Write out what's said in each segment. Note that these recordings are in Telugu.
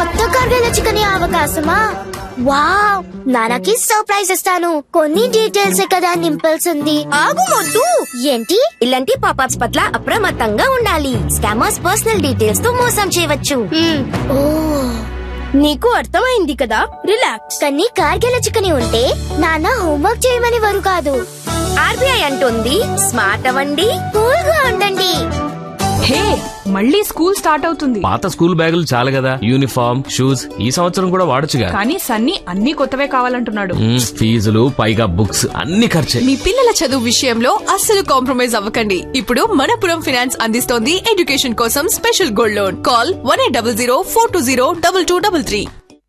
కొత్త కర్రీల చికెన్ అవకాశమా వావ్ నాన్నకి సర్ప్రైజ్ ఇస్తాను కొన్ని డీటెయిల్స్ కదా నింపాల్సింది ఆగు మొద్దు ఏంటి ఇలాంటి పాపప్స్ పట్ల అప్రమత్తంగా ఉండాలి స్కామర్స్ పర్సనల్ డీటెయిల్స్ తో మోసం చేయవచ్చు ఓ నీకు అర్థమైంది కదా రిలాక్స్ కానీ కార్గిల చికెన్ ఉంటే నాన్న హోంవర్క్ చేయమని వారు కాదు ఆర్బీఐ అంటుంది స్మార్ట్ అవ్వండి కూల్ గా ఉండండి హే మళ్ళీ స్కూల్ స్టార్ట్ అవుతుంది పాత స్కూల్ బ్యాగులు చాలు కదా యూనిఫామ్ షూస్ ఈ సంవత్సరం కూడా వాడొచ్చుగా కానీ సన్నీ అన్ని కొత్తవే కావాలంటున్నాడు మ్మ్, ఫీజులు పైగా బుక్స్ అన్ని ఖర్చే మీ పిల్లల చదువు విషయంలో అస్సలు కాంప్రమైజ్ అవ్వకండి ఇప్పుడు మనపురం ఫైనాన్స్ అందిస్తోంది ఎడ్యుకేషన్ కోసం special gold loan call one eight double zero four two zero double two double three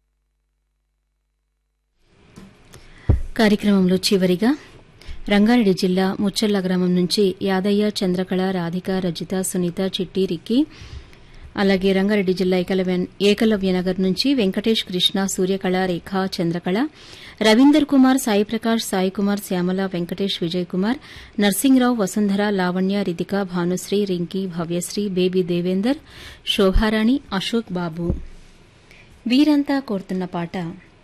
కార్యక్రమంలో చివరిగా రంగారెడ్డి జిల్లా ముచ్చర్ల గ్రామం నుంచి యాదయ్య చంద్రకళ రాధిక రజిత సునీత చిట్టి రిక్కి అలాగే రంగారెడ్డి జిల్లా ఏకలవ్య ఏకలవ్య నగర్ నుంచి వెంకటేష్ కృష్ణ సూర్యకళ రేఖ చంద్రకళ రవీందర్ కుమార్ సాయి ప్రకాష్ సాయి కుమార్ శ్యామల వెంకటేష్ విజయ్ కుమార్ నర్సింగ్రావు వసుంధర లావణ్య రితిక భానుశ్రీ రింకీ భవ్యశ్రీ బేబీ దేవేందర్ శోభారాణి అశోక్ బాబు వీరంతా కోరుతున్న పాట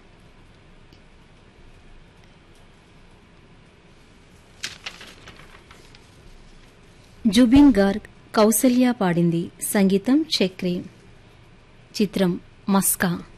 జుబిన్ గార్గ్ కౌసల్య పాడింది సంగీతం చక్రి చిత్రం మస్కా